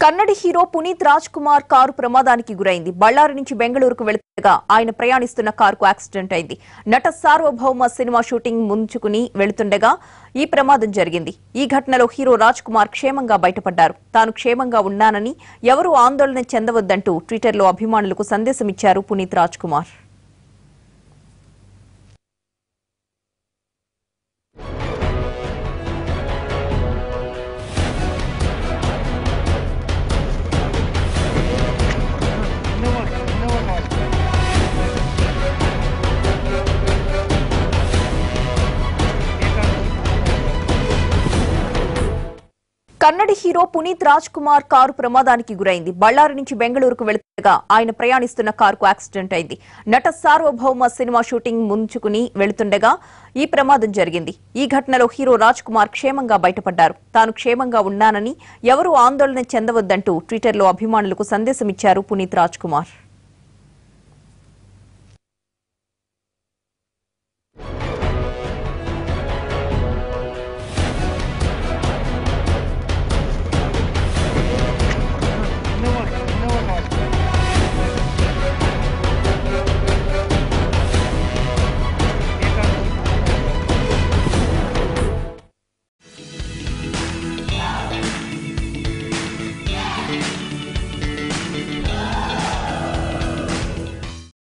కన్నడి hero Puneeth Raj Kumar car ప్రమాదానికి గురైంది బళ్ళారి నుంచి బెంగళూరుకు వెళుతుండగా ఆయన ప్రయాణిస్తున్న కారుకు యాక్సిడెంట్ అయింది నట సార్వభౌమ సినిమా షూటింగ్ ముంచుకుని వెళుతుండగా ఈ ప్రమాదం జరిగింది ఈ ఘటనలో హీరో రాజ్ కుమార్ క్షేమంగా బయటపడ్డారు తాను క్షేమంగా ఉన్నానని ఎవరూ ఆందోళన చెందవద్దంటూ ట్విట్టర్లో అభిమానులకు సందేశమిచ్చారు పునీత్ రాజ్ కుమార్ కన్నడి హీరో పునీత్ రాజ్ కుమార్ కారు ప్రమాదానికి గురైంది బళ్ళారి నుంచి బెంగళూరుకు వెళుతుండగా ఆయన ప్రయాణిస్తున్న కారుకు యాక్సిడెంట్ అయింది నట సార్వభౌమ సినిమా షూటింగ్ ముంచుకుని వెళుతుండగా ఈ ప్రమాదం జరిగింది ఈ ఘటనలో హీరో రాజ్ కుమార్ క్షేమంగా బయటపడ్డారు తాను క్షేమంగా ఉన్నానని ఎవరూ ఆందోళన చెందవద్దంటూ ట్విట్టర్లో అభిమానులకు సందేశమిచ్చారు పునీత్ రాజ్ కుమార్